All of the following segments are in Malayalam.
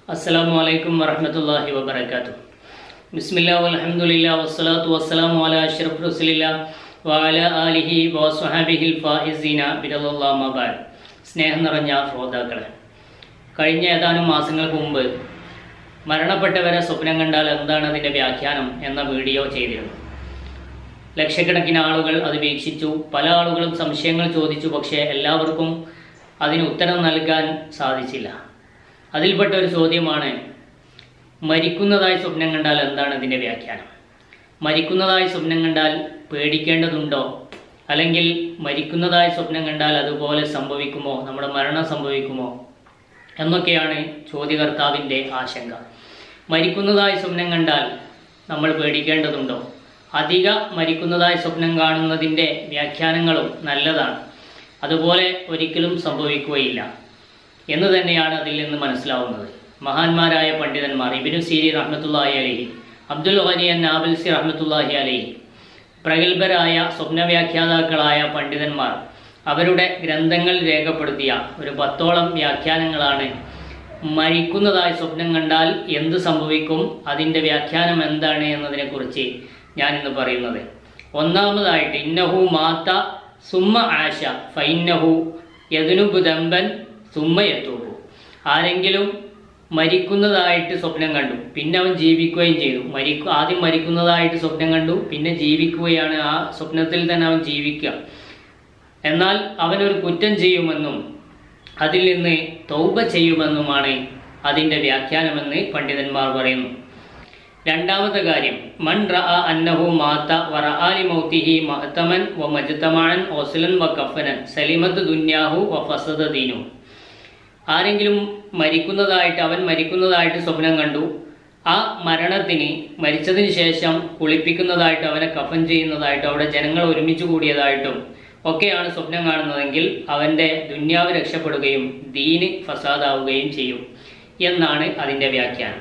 അസ്സലാമു അലൈക്കും വറഹ്മത്തുള്ളാഹി വബറകാതുഹു ബിസ്മില്ലാ വൽഹംദുലില്ലാ വസ്സലാത്തു വസ്സലാമു അലാ അഷ്റഫ് റസൂലില്ലാ വഅല ആലിഹി വസ്വഹാബിഹിൽ ഫായിസീന ബിറല്ലാഹു മബാദ് സ്നേഹം നിറഞ്ഞ ശ്രോതാക്കളെ കഴിഞ്ഞ ഏതാനും മാസങ്ങൾക്ക് മുമ്പ് മരണപ്പെട്ടവരെ സ്വപ്നം കണ്ടാൽ എന്താണ് അതിൻ്റെ വ്യാഖ്യാനം എന്ന വീഡിയോ ചെയ്തിരുന്നു ലക്ഷക്കണക്കിന് ആളുകൾ അത് വീക്ഷിച്ചു പല ആളുകളും സംശയങ്ങൾ ചോദിച്ചു പക്ഷേ എല്ലാവർക്കും അതിന് ഉത്തരം നൽകാൻ സാധിച്ചില്ല അതിൽപ്പെട്ട ഒരു ചോദ്യമാണ് മരിക്കുന്നതായി സ്വപ്നം കണ്ടാൽ എന്താണ് ഇതിൻ്റെ വ്യാഖ്യാനം മരിക്കുന്നതായി സ്വപ്നം കണ്ടാൽ പേടിക്കേണ്ടതുണ്ടോ അല്ലെങ്കിൽ മരിക്കുന്നതായി സ്വപ്നം കണ്ടാൽ അതുപോലെ സംഭവിക്കുമോ നമ്മുടെ മരണം സംഭവിക്കുമോ എന്നൊക്കെയാണ് ചോദ്യകർത്താവിൻ്റെ ആശങ്ക മരിക്കുന്നതായി സ്വപ്നം കണ്ടാൽ നമ്മൾ പേടിക്കേണ്ടതുണ്ടോ അധിക മരിക്കുന്നതായി സ്വപ്നം കാണുന്നതിൻ്റെ വ്യാഖ്യാനങ്ങളും നല്ലതാണ് അതുപോലെ ഒരിക്കലും സംഭവിക്കുകയില്ല എന്ന് തന്നെയാണ് അതിൽ നിന്ന് മനസ്സിലാവുന്നത് മഹാന്മാരായ പണ്ഡിതന്മാർ ഇബിനു സീരി റഹ്മത്തുല്ലാഹി അലഹി അബ്ദുൽ ഖനിയൻ നാബിൽസി റഹ്മത്തുല്ലാഹി അലഹി പ്രഗത്ഭരായ സ്വപ്നവ്യാഖ്യാതാക്കളായ പണ്ഡിതന്മാർ അവരുടെ ഗ്രന്ഥങ്ങൾ രേഖപ്പെടുത്തിയ ഒരു പത്തോളം വ്യാഖ്യാനങ്ങളാണ് മരിക്കുന്നതായി സ്വപ്നം കണ്ടാൽ എന്ത് സംഭവിക്കും അതിൻ്റെ വ്യാഖ്യാനം എന്താണ് എന്നതിനെക്കുറിച്ച് ഞാൻ ഇന്ന് പറയുന്നത് ഒന്നാമതായിട്ട് ഇന്നഹു മാത്ത സുമ്മ ആശ ഫൈന്നഹു യദുനുബ് ദമ്പൻ സുമ്മ യത്തൂബു ആരെങ്കിലും മരിക്കുന്നതായിട്ട് സ്വപ്നം കണ്ടു പിന്നെ അവൻ ജീവിക്കുകയും ചെയ്തു മരിക്കു ആദ്യം മരിക്കുന്നതായിട്ട് സ്വപ്നം കണ്ടു പിന്നെ ജീവിക്കുകയാണ് ആ സ്വപ്നത്തിൽ തന്നെ അവൻ ജീവിക്കുക എന്നാൽ അവനൊരു കുറ്റം ചെയ്യുമെന്നും അതിൽ നിന്ന് തൗബ ചെയ്യുമെന്നുമാണ് അതിൻ്റെ വ്യാഖ്യാനമെന്ന് പണ്ഡിതന്മാർ പറയുന്നു രണ്ടാമത്തെ കാര്യം മൺ റഅ അന്നഹു മാത്ത വറആലി മൗത്തിഹി മഹത്തമൻ വ മജ്തമാൻ ഒസലൻ വ കഫനൻ സലിമത്ത് ദുന്യാഹു വ ഫസദ ദീനു ആരെങ്കിലും മരിക്കുന്നതായിട്ട് അവൻ മരിക്കുന്നതായിട്ട് സ്വപ്നം കണ്ടു ആ മരണത്തിന് മരിച്ചതിന് ശേഷം കുളിപ്പിക്കുന്നതായിട്ട് അവനെ കഫൻ ചെയ്യുന്നതായിട്ടും അവിടെ ജനങ്ങൾ ഒരുമിച്ച് കൂടിയതായിട്ടും ഒക്കെയാണ് സ്വപ്നം കാണുന്നതെങ്കിൽ അവൻ്റെ ദുന്യാവ് രക്ഷപ്പെടുകയും ദീന് ഫസാദാവുകയും ചെയ്യും എന്നാണ് അതിൻ്റെ വ്യാഖ്യാനം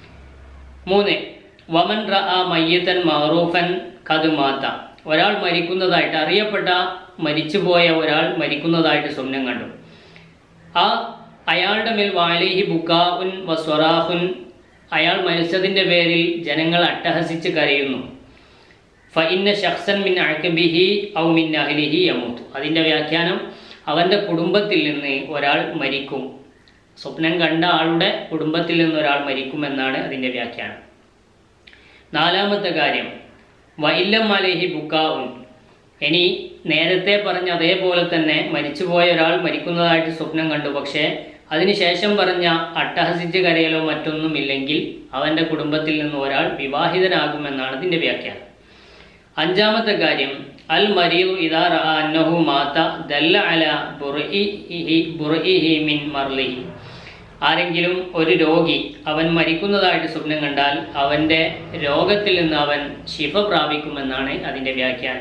മൂന്ന് വമൻ റഅ മയ്യത്തൻ മഹറൂഫൻ കത് മാത്ത ഒരാൾ മരിക്കുന്നതായിട്ട് അറിയപ്പെട്ട മരിച്ചുപോയ ഒരാൾ മരിക്കുന്നതായിട്ട് സ്വപ്നം കണ്ടു ആ അയാളുടെ മേൽ വാലിഹി ബുക്കാഉൻ വസ്വറാഹുൻ അയാൾ മരിച്ചതിൻ്റെ പേരിൽ ജനങ്ങൾ അട്ടഹസിച്ച് കരയുന്നു ഫഇന്ന ഷഖ്സൻ മിൻ അഴക്കബിഹി ഔ മിൻ അഹ്ലിഹി യമൂത്ത് അതിൻ്റെ വ്യാഖ്യാനം അവൻ്റെ കുടുംബത്തിൽ നിന്ന് ഒരാൾ മരിക്കും സ്വപ്നം കണ്ട ആളുടെ കുടുംബത്തിൽ നിന്ന് ഒരാൾ മരിക്കുമെന്നാണ് അതിൻ്റെ വ്യാഖ്യാനം നാലാമത്തെ കാര്യം വൈല്ലം അലേഹി ബുക്കാവുൻ ഇനി നേരത്തെ പറഞ്ഞ അതേപോലെ തന്നെ മരിച്ചുപോയ ഒരാൾ മരിക്കുന്നതായിട്ട് സ്വപ്നം കണ്ടു പക്ഷേ അതിനുശേഷം പറഞ്ഞ അട്ടഹസിച്ച് കരയലോ മറ്റൊന്നുമില്ലെങ്കിൽ അവൻ്റെ കുടുംബത്തിൽ നിന്ന് ഒരാൾ വിവാഹിതനാകുമെന്നാണ് ഇതിൻ്റെ വ്യാഖ്യാനം അഞ്ചാമത്തെ കാര്യം അൽ മരീദു ഇദാ റഅ അന്നഹു മാത ദല്ല അല ബുർഇഹി ബുർഇഹി മിൻ മർലിഹി ആരെങ്കിലും ഒരു രോഗി അവൻ മരിക്കുന്നതായിട്ട് സ്വപ്നം കണ്ടാൽ അവൻ്റെ രോഗത്തിൽ നിന്ന് അവൻ ശിഫ പ്രാപിക്കുമെന്നാണ് അതിൻ്റെ വ്യാഖ്യാനം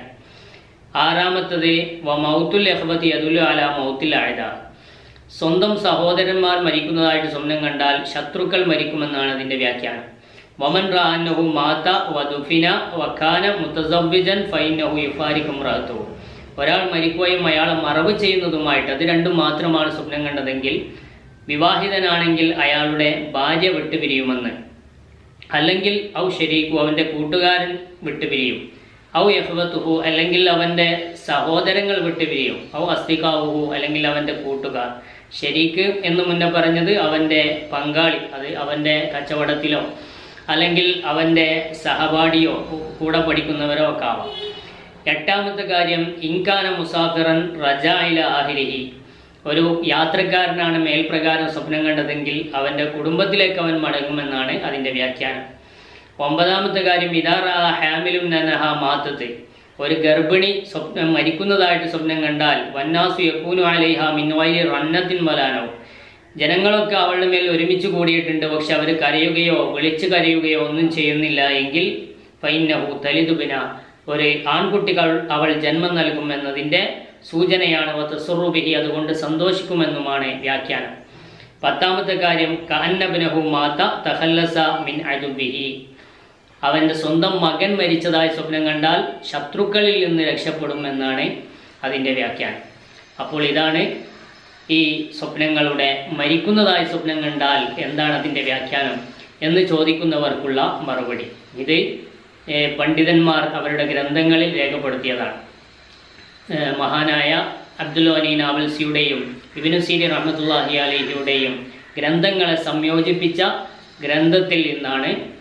ആറാമത്തത് വ മൗത്തുൽ എഹ്ബത്തി അദുൽ അല മൗത്തിൽ ആയത സ്വന്തം സഹോദരന്മാർ മരിക്കുന്നതായിട്ട് സ്വപ്നം കണ്ടാൽ ശത്രുക്കൾ മരിക്കുമെന്നാണ് അതിൻ്റെ വ്യാഖ്യാനം വമൻ റാന്നഹു മാത വദുഫിന വഖാന മുത്തസവ്വിജൻ ഫൈനഹു യുഫാരിക്കും റാത്തു ഒരാൾ മരിക്കുകയും അയാളെ മറവ് ചെയ്യുന്നതുമായിട്ട് അത് രണ്ടും മാത്രമാണ് സ്വപ്നം കണ്ടതെങ്കിൽ വിവാഹിതനാണെങ്കിൽ അയാളുടെ ഭാര്യ വിട്ടുപിരിയുമെന്ന് അല്ലെങ്കിൽ ഔ ശരീക്കു അവൻ്റെ കൂട്ടുകാരൻ വിട്ടുപിരിയും ഔ യഹ്വത്തുഹു അല്ലെങ്കിൽ അവൻ്റെ സഹോദരങ്ങൾ വിട്ടുപിരിയും ഔ അസ്തികാവുഹു അല്ലെങ്കിൽ അവൻ്റെ കൂട്ടുകാർ ശരീക്ക് എന്ന് മുന്നേ പറഞ്ഞത് അവൻ്റെ പങ്കാളി അത് അവൻ്റെ കച്ചവടത്തിലോ അല്ലെങ്കിൽ അവൻ്റെ സഹപാഠിയോ കൂടെ പഠിക്കുന്നവരോ ഒക്കെ ആവാം എട്ടാമത്തെ കാര്യം ഇൻകാന മുസാഫിറൻ റജായില ആഹിരിഹി ഒരു യാത്രക്കാരനാണ് മേൽപ്രകാരം സ്വപ്നം കണ്ടതെങ്കിൽ അവൻ്റെ കുടുംബത്തിലേക്ക് അവൻ മടങ്ങുമെന്നാണ് അതിൻ്റെ വ്യാഖ്യാനം ഒമ്പതാമത്തെ കാര്യം ഇതാറ ഹാമിലും നനഹ മാത്തത്ത് ഒരു ഗർഭിണി സ്വപ്നം മരിക്കുന്നതായിട്ട് സ്വപ്നം കണ്ടാൽ വന്നാസു യക്കൂനു അലൈഹ മിൻവൈലി റന്നത്തിൻ മലാനോ ജനങ്ങളൊക്കെ അവളുടെ മേൽ ഒരുമിച്ച് കൂടിയിട്ടുണ്ട് പക്ഷെ അവർ കരയുകയോ വിളിച്ചു കരയുകയോ ഒന്നും ചെയ്യുന്നില്ല എങ്കിൽ ഫൈനഹു തലിതുബിന ഒരു ആൺകുട്ടികൾ അവൾ ജന്മം നൽകുമെന്നതിൻ്റെ സൂചനയാണ് വത്തസുറുബിഹി അതുകൊണ്ട് സന്തോഷിക്കുമെന്നുമാണ് വ്യാഖ്യാനം പത്താമത്തെ കാര്യം കഹന്നബിനഹു മാത്ത തഹല്ലസ മിൻ അദുബിഹി അവൻ്റെ സ്വന്തം മകൻ മരിച്ചതായി സ്വപ്നം കണ്ടാൽ ശത്രുക്കളിൽ നിന്ന് രക്ഷപ്പെടുമെന്നാണ് അതിൻ്റെ വ്യാഖ്യാനം അപ്പോൾ ഇതാണ് ഈ സ്വപ്നങ്ങളുടെ മരിക്കുന്നതായ സ്വപ്നം കണ്ടാൽ എന്താണ് അതിൻ്റെ വ്യാഖ്യാനം എന്ന് ചോദിക്കുന്നവർക്കുള്ള മറുപടി ഇത് ഏഹ്, പണ്ഡിതന്മാർ അവരുടെ ഗ്രന്ഥങ്ങളിൽ രേഖപ്പെടുത്തിയതാണ് ഏഹ്, മഹാനായ അബ്ദുൽ അലി നാവൽസിയുടെയും ഇബിനു സീരി റഹ്മത്തുല്ലാഹി അലിഹിയുടെയും ഗ്രന്ഥങ്ങളെ സംയോജിപ്പിച്ച ഗ്രന്ഥത്തിൽ നിന്നാണ്